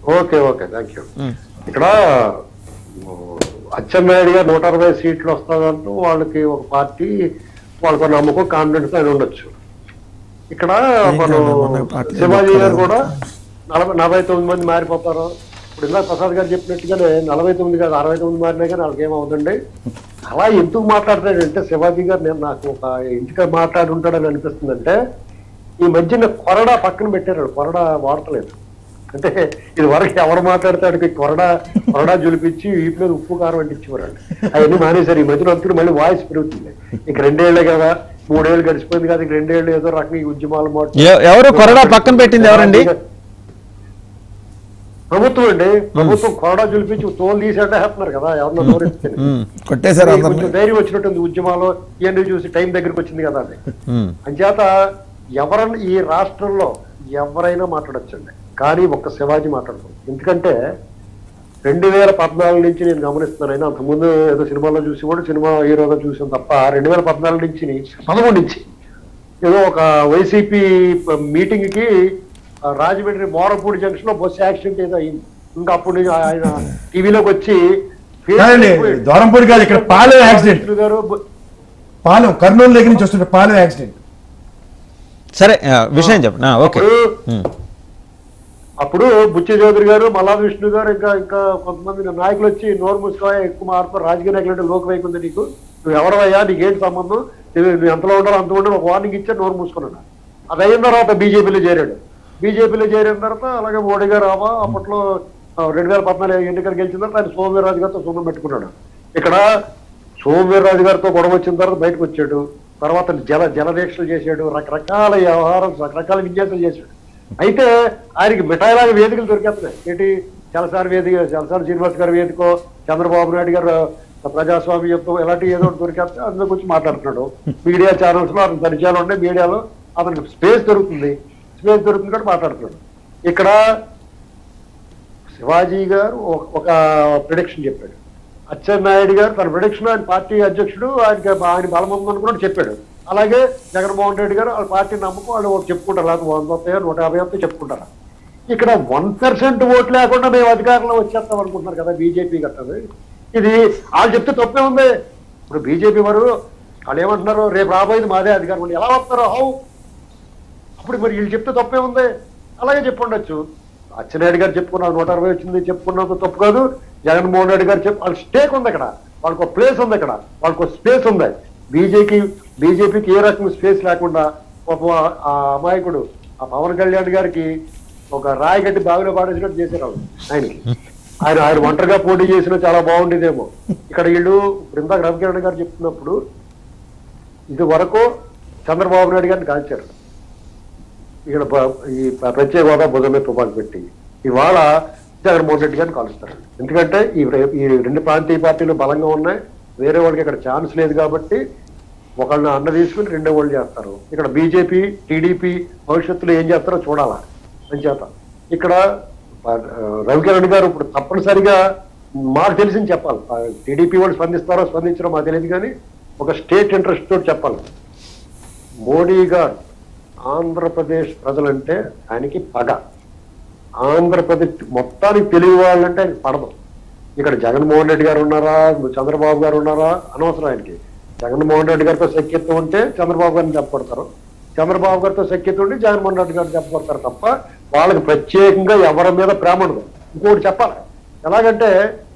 Okay okay thank you ఇక్కడ అచ్చెన్నాయుడు గారు నూట అరవై సీట్లు వస్తాదంటూ వాళ్ళకి ఒక పార్టీ వాళ్ళకు నమ్మకం కాన్ఫిడెన్స్ అని ఉండొచ్చు ఇక్కడ మనం మన పార్టీ శివాజీ గారు కూడా నలభై నలభై తొమ్మిది మంది మారిపోతారు ఇప్పుడు ఇందాక ప్రసాద్ గారు చెప్పినట్టుగానే నలభై తొమ్మిది కాదు అరవై తొమ్మిది మారినా కానీ వాళ్ళకి ఏమవుతుందండి అలా ఎందుకు మాట్లాడతాడంటే శివాజీ గారు నేను నాకు ఒక ఇంటికి మాట్లాడి ఉంటాడని అనిపిస్తుందంటే ఈ మధ్యన కొరడా పక్కన పెట్టారు కొరడా వాడతలేదు అంటే ఇది వరకు ఎవరు మాట్లాడతాడు కొరడా కొరడా జులిపించి వీటి మీద ఉప్పు కారం అంటించేవారండి అవన్నీ మానేశారు ఈ మధ్యన అంతా మళ్ళీ వాయిస్ పెరుగుతుంది ఇక రెండేళ్లే కదా మూడేళ్ళు గడిచిపోయింది కదా ఇక రెండేళ్ళు ఏదో రకంగా ఈ ఉద్యమాలు మాట ఎ- ఎవరు కొరడా పక్కన పెట్టింది ఎవరండి ప్రభుత్వం అండి ప్రభుత్వం కొరడా జులిపించి తోలు తీసేటేస్తున్నారు కదా ఎవరన్నా నోరెత్తితే ఉమ్, కొట్టేశారు కొంచెం అందరినీ ధైర్యం వచ్చినట్టుంది ఉద్యమాలు ఇవన్నీ చూసి టైం దగ్గరికి వచ్చింది కదా అని ఉమ్, అంచేత ఎవరన్నా ఈ రాష్ట్రంలో ఎవరైనా మాట్లాడొచ్చండి కానీ ఒక్క శివాజీ మాట్లాడతాం ఎందుకంటే రెండు వేల పద్నాలుగు నుంచి నేను గమనిస్తున్నాను అయినా అంతకుముందు ఏదో సినిమాలో చూసి కూడా సినిమా హీరోగా చూసాను తప్ప రెండు వేల పద్నాలుగు నుంచి పదకొండు నుంచి ఏదో ఒక వైసీపీ మీటింగ్ కి ఆ, రాజమండ్రి మోరపూడి జంక్షన్ లో బస్సు యాక్సిడెంట్ ఏదో అయింది ఇంకా అప్పుడు నుంచి ఆయన టీవీలోకి వచ్చి కాదండి దూరంపూడి కాదు ఇక్కడ పాలెం యాక్సిడెంట్ విష్ణు గారు బ- పాలెం కర్నూలు దగ్గర నుంచి వస్తుంటే పాలెం యాక్సిడెంట్ సరే ఆ, విషయం చెప్పండి ఓకే అప్పుడు ఉమ్, అప్పుడు బుచ్చ చౌదరి గారు మల్లా విష్ణు గారు ఇంకా ఇంకా కొంతమంది నాయకులు వచ్చి నోరు మూసుకోవా ఎక్కువ మార్పు రాజకీయ నాయకులు అంటే లోక వైకుంది నీకు నువ్వు ఎవరవయ్యా నీకేంటి సంబంధం నువ్వు నువ్వు ఎంతలో ఉండాలో అంత ఉండాలి ఒక వార్నింగ్ ఇచ్చా నోరు మూసుకున్నాడు అది అయిన తర్వాత బీజేపీలో చేరాడు బీజేపీలో చేరిన తర్వాత అలాగే మోడీ గారు ఆవా అప్పట్లో ఆ, రెండు వేల పద్నాలుగు ఎన్నికలు గెలిచిన తర్వాత ఆయన సోమవీర్రాజు గారితో సొంతం పెట్టుకున్నాడు ఇక్కడ సోమవీర్రాజు గారితో గొడవ వచ్చిన తర్వాత బయటకు వచ్చాడు తర్వాత జల జలదీక్షలు చేశాడు రకరకాల వ్యవహారం రకరకాల విన్యాసాలు చేశాడు అయితే ఆయనకి మిఠాయిలాగా వేదికలు దొరికేస్తున్నాయి ఏంటి చలసారి వేదిక చలసారి శ్రీనివాస్ గారి వేదికో చంద్రబాబు నాయుడు గారు ప్రజాస్వామ్యంతో ఇలాంటి ఏదో ఒకటి దొరికేస్తే అందులో గురించి మాట్లాడుతున్నాడు మీడియా ఛానల్స్ లో అతని పరిచయాలు ఉన్నాయి మీడియాలో అతనికి స్పేస్ దొరుకుతుంది స్పేస్ దొరుకుతుంది కాబట్టి మాట్లాడుతున్నాడు ఇక్కడ శివాజీ గారు ఒక- ఒక ప్రిడిక్షన్ చెప్పాడు అచ్చెన్నాయుడు గారు తన ప్రిడిక్షన్ ఆయన పార్టీ అధ్యక్షుడు ఆయనకి ఆయన బలం ఉందనుకున్నాడు చెప్పాడు అలాగే జగన్మోహన్ రెడ్డి గారు వాళ్ళ పార్టీ నమ్మకం వాళ్ళు ఒకటి చెప్పుకుంటారు లేకపోతే వంద వస్తాయో నూట యాభై వస్తాయో చెప్పుకుంటారు ఇక్కడ వన్ పర్సెంట్ ఓట్ లేకుండా మేము అధికారంలో వచ్చేస్తాం అనుకుంటున్నారు కదా బీజేపీ కట్టది ఇది వాళ్ళు చెప్తే తప్పే ఉంది ఇప్పుడు బీజేపీ వారు వాళ్ళు ఏమంటున్నారు రేపు రాబోయేది మాదే అధికారం ఉంది. ఎలా వస్తారో హౌ అప్పుడు మరి వీళ్ళు చెప్తే తప్పే ఉంది అలాగే చెప్పుండొచ్చు అచ్చెన్నాయుడు గారు చెప్పుకున్నారు నూట అరవై వచ్చింది చెప్పుకున్నంత తప్పు కాదు జగన్మోహన్ రెడ్డి గారు చెప్పు వాళ్ళ స్టేక్ ఉంది అక్కడ వాళ్ళకి ఒక ప్లేస్ ఉంది అక్కడ వాళ్ళకి ఒక స్పేస్ ఉంది బీజేపీ బీజేపీకి ఏ రకం స్పేస్ లేకుండా పాపం ఆ- ఆ అమాయకుడు ఆ పవన్ కళ్యాణ్ గారికి ఒక రాయి గట్టి బావిలో పాడేసినట్టు చేశారు వాళ్ళు ఆయనకి ఆయన ఆయన ఒంటరిగా పోటీ చేసినా చాలా బాగుండేదేమో ఇక్కడ వీళ్ళు ఇప్పుడు ఇందాక రవికిరణ్ గారు చెప్తున్నప్పుడు ఇది వరకు చంద్రబాబు నాయుడు గారిని కాల్చారు ఇక్కడ ప- ఈ ప- ప్రత్యేక హోదా భుజం మీద తుపాకు పెట్టి ఇవాళ జగన్మోహన్ రెడ్డి గారిని కాలుస్తారు ఎందుకంటే ఈ రె- ఈ రెండు ప్రాంతీయ పార్టీలు బలంగా ఉన్నాయి వేరే వాళ్ళకి ఇక్కడ ఛాన్స్ లేదు కాబట్టి ఒకళ్ళని అన్న తీసుకుని రెండో వాళ్ళు చేస్తారు ఇక్కడ బీజేపీ టీడీపీ భవిష్యత్తులో ఏం చేస్తారో చూడాలా అని చేత ఇక్కడ ఆ, రవికిరణ్ గారు ఇప్పుడు తప్పనిసరిగా మాకు తెలిసింది చెప్పాలి టీడీపీ వాళ్ళు స్పందిస్తారో స్పందించారో మాకు తెలియదు కానీ ఒక స్టేట్ ఇంట్రెస్ట్ తోటి చెప్పాలి మోడీ గారు ఆంధ్రప్రదేశ్ ప్రజలంటే ఆయనకి పగ ఆంధ్రప్రదేశ్ మొత్తానికి తెలివి వాళ్ళంటే ఆయనకి పడదు ఇక్కడ జగన్మోహన్ రెడ్డి గారు ఉన్నారా చంద్రబాబు గారు ఉన్నారా అనవసరం ఆయనకి జగన్మోహన్ రెడ్డి గారితో సఖ్యత ఉంటే చంద్రబాబు గారిని చెప్పబడతారు చంద్రబాబు గారితో సఖ్యత ఉంటే జగన్మోహన్ రెడ్డి గారిని చెప్పబడతారు తప్ప వాళ్ళకి ప్రత్యేకంగా ఎవరి మీద ప్రేమ ఉండదు ఇంకోటి చెప్పాలి ఎలాగంటే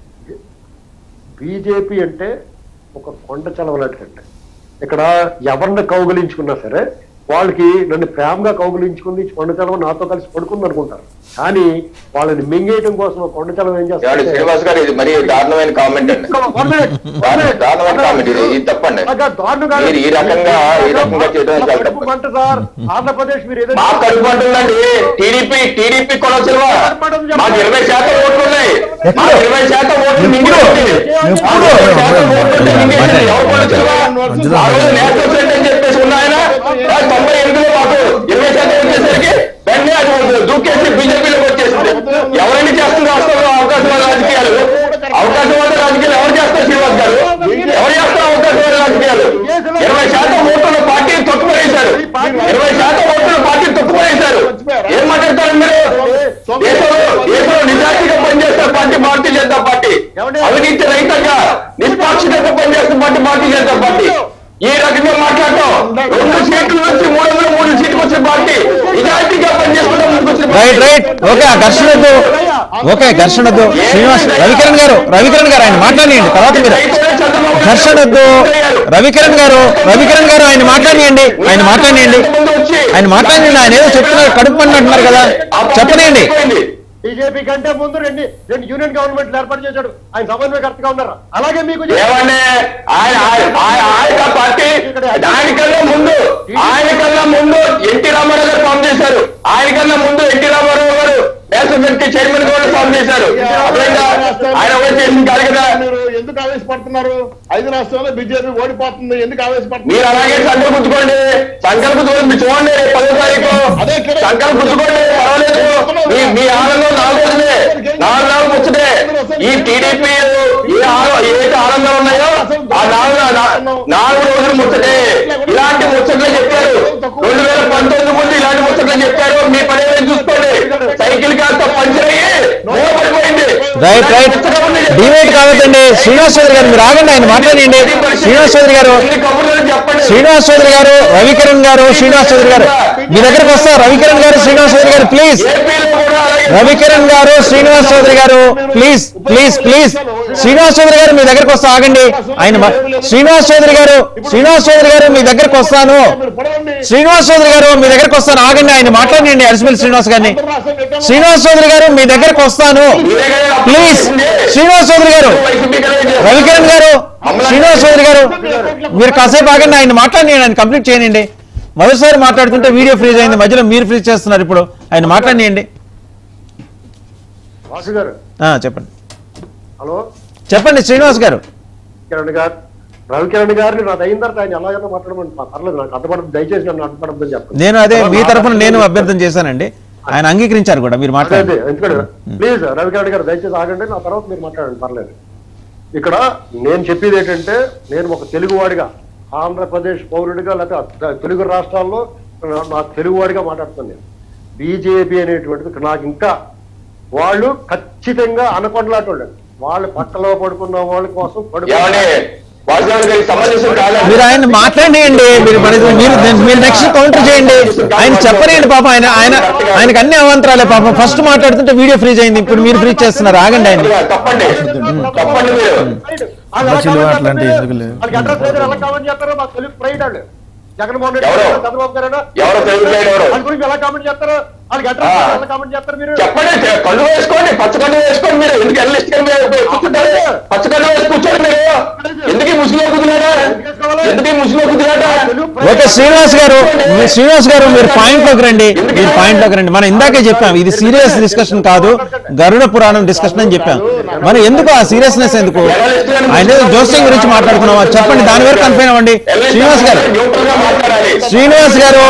బీజేపీ అంటే ఒక కొండ చలవలాంటిదంటే ఇక్కడ ఎవరిని కౌగులించుకున్నా సరే వాళ్ళకి నన్ను ప్రేమగా కౌగులించుకుంది కొండ చలవ నాతో కలిసి పడుకుంది అనుకుంటారు కానీ వాళ్ళని మింగేయడం కోసం ఆ కొండ చలవ ఏం ఏమండి చేస్తారు శ్రీనివాస్ గారు ఇది మరీ దారుణమైన కామెంట్ అండి దారుణ- దారుణమైన కామెంట్ ఇది ఇది తప్పండి మీరు ఈ రకంగా ఈ రకంగా చేయడం చాలా తప్పు సార్ ఆంధ్రప్రదేశ్ మీరు ఏదైనా మా కడుపు అంటుందండి టీడీపీ టీడీపీ కొనవచ్చువా మాకు ఇరవై శాతం ఓట్లు ఉన్నాయి మాకు ఇరవై శాతం ఓట్లు మింగేసింది మాకు ఇరవై శాతం ఓట్లు ఉంటే మింగేసింది ఎవరు కొనవచ్చువా ఆ రోజు నేషనల్ ఫ్రంట్ అని చెప్పేసి ఉన్న ఆయన ఆ తొంభై ఎనిమిదిలో మాకు ఇరవై శాతం వచ్చేసరికి వెంటనే అది దూకేసి బీజేపీలోకి వచ్చేసింది ఎవరైనా చేస్తున్న రాష్ట్రంలో అవకాశవాద రాజకీయాలు అవకాశవాద రాజకీయాలు ఎవరు చేస్తారు శ్రీనివాస్ గారు ఎవరు చేస్తారు అవకాశవాద రాజకీయాలు ఇరవై శాతం ఓట్ల పార్టీని తొక్కుపడేశారు ఇరవై శాతం ఓట్ల పార్టీని తొక్కుపడేశారు ఏం మాట్లాడతారు మీరు దేశంలో దేశంలో నిజా రైట్ రైట్ ఓకే ఆ ఘర్షణ వద్దు ఓకే ఘర్షణ వద్దు శ్రీనివాస్ రవికిరణ్ గారు రవికిరణ్ గారు ఆయన మాట్లాడియండి తర్వాత మీరు ఘర్షణ వద్దు రవికిరణ్ గారు రవికిరణ్ గారు ఆయన మాట్లాడియండి ఆయన మాట్లాడియండి ఆయన మాట్లాడియండి ఆయన ఏదో చెప్తున్నారు కడుపు పని అంటున్నారు కదా చెప్పనియండి బీజేపీ కంటే ముందు రెండు రెండు యూనియన్ గవర్నమెంట్లు ఏర్పాటు చేశాడు ఆయన సమన్వయకర్తగా ఉన్నారు అలాగే మీకు ఏమన్నా ఆయన ఆయన- ఆయన ఆయన పార్టీ దానికన్నా ముందు ఆయనకన్నా ముందు ఎన్టీ రామారావు గారు ఫామ్ చేశారు ఆయనకన్నా ముందు ఎన్టీ రామారావు గారు నేషనల్ బ్యాంక్ చైర్మన్ కూడా ఫామ్ చేశారు అదేవిధంగా ఆయన వచ్చి ఎందుకు కాదు కదా మీరు ఎందుకు ఆవేశపడుతున్నారు ఐదు రాష్ట్రాల్లో బీజేపీ ఓడిపోతుంది ఎందుకు ఆవేశపడుతున్నారు మీరు అలాగే సంకల్ గుర్తుకోండి సంకల్ గుర్తుకోండి మీరు చూడండి రేపు పదో తారీఖు అదే ఇక్కడ. సంకల్ గుర్తుకోండి పర్వాలేదు మీ మీ ఆనందం నాలుగు రోజులే నాలుగు నాలుగు ముచ్చటే ఈ టీడీపీ ఏ ఆనందం ఏదైతే ఆనందం ఉన్నాయో ఆ నాలుగు నా- నాలుగు రోజులు ముచ్చటే ఇలాంటి ముచ్చట్లు చెప్పారు రెండు వేల పంతొమ్మిది ముందు ఇలాంటి ముచ్చట్లు చెప్పారు మీ పని ఏదో చూసుకోండి సైకిల్ కాస్త పంచర్ అయ్యి మూల పడిపోయింది రైట్ రైట్ డిబేట్ కావద్దండి శ్రీనివాస్ చౌదరి గారు మీరు ఆగండి ఆయన మాట్లాడండి శ్రీనివాస్ చౌదరి గారు ఎన్ని కబుర్లు చెప్పండి శ్రీనివాస్ చౌదరి గారు రవికిరణ్ గారు శ్రీనివాస్ చౌదరి గారు మీ దగ్గరకు వస్తా రవికిరణ్ గారు శ్రీనివాస్ చౌదరి గారు ప్లీజ్ ఏపీలో కూడా అలాగే రవికిరణ్ గారు శ్రీనివాస్ చౌదరి గారు please please please Srinivas Chowdary గారు మీ దగ్గరకు వస్తా ఆగండి ఆయన మా- శ్రీనివాస్ చౌదరి గారు శ్రీనివాస్ చౌదరి గారు మీ దగ్గరకు వస్తాను మీరు పడవండి శ్రీనివాస్ చౌదరి గారు మీ దగ్గరకు వస్తాను ఆగండి ఆయన మాట్లాడండి అరిసిపల్లి శ్రీనివాస్ గారిని శ్రీనివాస్ చౌదరి గారు మీ దగ్గరకు వస్తాను ప్లీజ్ శ్రీనివాస్ చౌదరి గారు రవికిరణ్ గారు శ్రీనివాస్ చౌదరి గారు మీరు కాసేపు ఆగండి ఆయన మాట్లాడి ఆయన కంప్లీట్ చేయనండి మొదటిసారి మాట్లాడుతుంటే వీడియో ఫ్రీజ్ అయింది మధ్యలో మీరు ఫ్రీజ్ చేస్తున్నారు ఇప్పుడు ఆయన మాట్లాడియండి వాసు గారు చెప్పండి హలో చెప్పండి శ్రీనివాస్ గారు కిరణ్ గారు రవికిరణ్ గారిని నాది అయిన తర్వాత ఆయన ఎలాగైనా మాట్లాడమని పర్లేదు నాకు అడ్డపడదు దయచేసి నన్ను అడ్డపడద్దని చెప్పండి నేను అదే మీ తరఫున నేను అభ్యర్థన చేశానండి ఆయన అంగీకరించారు కూడా మీరు అదే అదే మాట్లాడండి ఎందుకంటే ప్లీజ్ రవికిరణ్ గారు దయచేసి ఆగండి నా తర్వాత మీరు మాట్లాడండి పర్లేదు ఇక్కడ నేను చెప్పేది ఏంటంటే నేను ఒక తెలుగువాడిగా ఆంధ్రప్రదేశ్ పౌరుడిగా లేకపోతే తెలుగు రాష్ట్రాల్లో నా- నాకు తెలుగువాడిగా మాట్లాడుతాను నేను బీజేపీ అనేటువంటిది నాకు ఇంకా వాళ్ళు ఖచ్చితంగా అనకొండలాంటి వాళ్ళు వాళ్ళ పక్కలో పడుకున్న వాళ్ళ కోసం పడుకున్న ఏమండి వాసుదేవ్ గారికి సమావేశం కాదా మీరు ఆయన మాట్లాడియండి మీరు మరి మీరు మీరు నెక్స్ట్ కౌంటర్ చేయండి ఆయన చెప్పనియండి పాపం ఆయన ఆయన ఆయనకు అన్ని అవంతరాలే పాపం ఫస్ట్ మాట్లాడుతుంటే వీడియో ఫ్రీజ్ అయింది ఇప్పుడు మీరు ఫ్రీజ్ చేస్తున్నారు ఆగండి ఆయన తప్పండి తప్పండి మీరు వాళ్ళు ఎలా మనుషులు కావాలని అట్లాంటి చెప్పారు? ఎందుకు లేదు? వాళ్ళకి అడ్రస్ లేదు ఎలా కావాలని చెప్పారో మాకు తెలుగు ప్రైడ్ వాళ్ళు జగన్మోహన్ రెడ్డి ఎవరు? గారు, చంద్రబాబు గారు ఎవరు తెలుగు ప్రైడ్ ఎవరు? వాళ్ళ గురించి ఎలా కామెంట్ చేస్తారో వాళ్ళకి అడ్రస్ ఆ. లేదు, ఎలా కామెంట్ చేస్తారు మీరు చెప్పండి కళ్ళు వేసుకోండి పచ్చ కళ్ళు వేసుకోండి మీరు ఎందుకు ఎల్లిస్ట్ కూర్చుంటారు పచ్చ కళ్ళు వేసి కూర్చోండి మీరు ఎందుకు ఈ ముసుగులో కుదిరాడా ఎందుకు ఈ ముసుగులో కుదిరాడా తెలుగు ఓకే ప్రైడ్ శ్రీనివాస్ గారు మీ- శ్రీనివాస్ గారు మీరు పాయింట్ లోకి రండి మీరు పాయింట్ లోకి రండి మనం ఇందాకే చెప్పాం ఇది సీరియస్ డిస్కషన్ కాదు గరుడ పురాణం డిస్కషన్ అని చెప్పాం మనం ఎందుకు ఆ సీరియస్నెస్ ఎందుకు ఆయన ఏదో జోస్యం గురించి మాట్లాడుకున్నాం చెప్పండి దాని వరకు కన్ఫైన్ అవ్వండి శ్రీనివాస్ గారు న్యూట్రల్ గా మాట్లాడాలి శ్రీనివాస్ గారు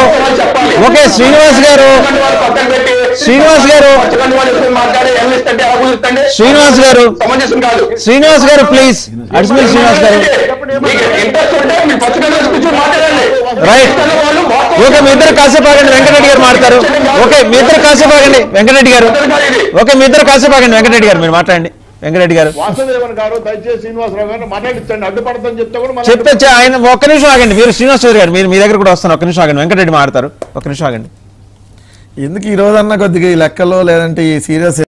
ఓకే శ్రీనివాస్ గారు పక్కన పెట్టి శ్రీనివాస్ గారు పచ్చగండి వాళ్ళు వేసుకొని మాట్లాడి ఎల్లిస్ట్ అంటే ఎలా కుదురుతండి శ్రీనివాస్ గారు సమంజసం కాదు శ్రీనివాస్ గారు ప్లీజ్ అడిసిమల్ శ్రీనివాస్ గారు మీకు ఇంట్రెస్ట్ ఉంటే మీ పచ్చగండి వేసి కూర్చొని మాట్లాడండి రైట్ వాళ్ళు మోసం ఓకే మీ ఇద్దరు కాసేపు ఆగండి వెంకటరెడ్డి గారు మాట్లాడతారు ఓకే మీ ఇద్దరు కాసేపు ఆగండి వెంకటరెడ్డి గారు ఓకే మీ ఇద్దరు కాసేపు ఆగండి వెంకటరెడ్డి గారు మీరు మాట్లాడండి వెంకటరెడ్డి గారు వాసుదేవన్ గారు దయచేసి శ్రీనివాసరావు గారిని మాట్లాడించండి అడ్డుపడతాని చెప్తే కూడా మళ్ళీ చెప్తే చే- ఆయన ఒక్క నిమిషం ఆగండి మీరు శ్రీనివాస్ చౌదరి గారు మీరు మీ దగ్గర కూడా వస్తాను ఒక్క నిమిషం ఆగండి వెంకటరెడ్డి మాట్లాడతారు ఒక్క నిమిషం ఆగండి ఎందుకు ఈ రోజన్నా కొద్దిగా ఈ లెక్కలో లేదంటే ఈ సీరియస్